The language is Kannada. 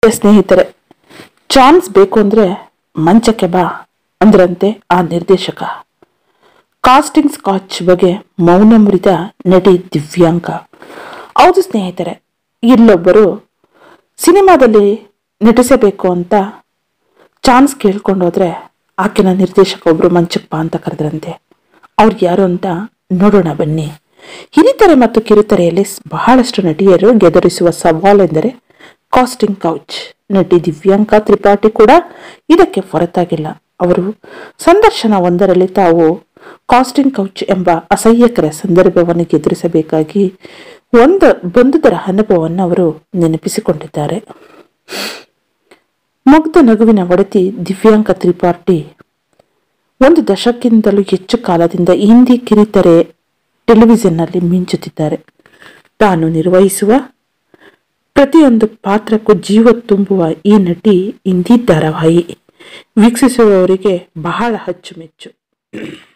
ಸ್ನೇಹಿತರೆ ಚಾನ್ಸ್ ಬೇಕು ಅಂದ್ರೆ ಮಂಚಕ್ಕೆ ಬಾ ಅಂದ್ರಂತೆ ಆ ನಿರ್ದೇಶಕ ಕಾಸ್ಟಿಂಗ್ ಸ್ಕಾಚ್ ಬಗ್ಗೆ ಮೌನ ಮುರಿದ ನಟಿ ದಿವ್ಯಾಂಕ ಹೌದು ಸ್ನೇಹಿತರೆ ಇಲ್ಲೊಬ್ಬರು ಸಿನಿಮಾದಲ್ಲಿ ನಟಿಸಬೇಕು ಅಂತ ಚಾನ್ಸ್ ಕೇಳ್ಕೊಂಡು ಹೋದ್ರೆ ಆಕೆನ ನಿರ್ದೇಶಕ ಒಬ್ರು ಮಂಚಕ್ಕೆ ಬಾ ಅಂತ ಕರೆದ್ರಂತೆ ಅವ್ರು ಯಾರು ಅಂತ ನೋಡೋಣ ಬನ್ನಿ ಹಿರಿತೆರೆ ಮತ್ತು ಕಿರುತೆರೆಯಲ್ಲಿ ಸ್- ಬಹಳಷ್ಟು ನಟಿಯರು ಗೆದರಿಸುವ ಸವಾಲೆಂದರೆ ಕಾಸ್ಟಿಂಗ್ ಕೌಚ್ ನಟಿ ದಿವ್ಯಾಂಕ ತ್ರಿಪಾಠಿ ಕೂಡ ಇದಕ್ಕೆ ಹೊರತಾಗಿಲ್ಲ ಅವರು ಸಂದರ್ಶನ ಒಂದರಲ್ಲಿ ತಾವು ಕಾಸ್ಟಿಂಗ್ ಕೌಚ್ ಎಂಬ ಅಸಹ್ಯಕರ ಸಂದರ್ಭವನ್ನು ಎದುರಿಸಬೇಕಾಗಿ ಒಂದು ಬಂದುದರ ಅನುಭವವನ್ನು ಅವರು ನೆನಪಿಸಿಕೊಂಡಿದ್ದಾರೆ ಮುಗ್ಧ ನಗುವಿನ ಒಡತಿ ದಿವ್ಯಾಂಕ ತ್ರಿಪಾಠಿ ಒಂದು ದಶಕ್ಕಿಂತಲೂ ಹೆಚ್ಚು ಕಾಲದಿಂದ ಹಿಂದಿ ಕಿರಿತೆರೆ ಟೆಲಿವಿಷನ್ನಲ್ಲಿ ಮಿಂಚುತ್ತಿದ್ದಾರೆ ತಾನು ನಿರ್ವಹಿಸುವ ಪ್ರತಿಯೊಂದು ಪಾತ್ರಕ್ಕೂ ಜೀವ ತುಂಬುವ ಈ ನಟಿ ಹಿಂದಿ ಧಾರಾವಾಹಿ ವೀಕ್ಷಿಸುವವರಿಗೆ ಬಹಳ ಅಚ್ಚುಮೆಚ್ಚು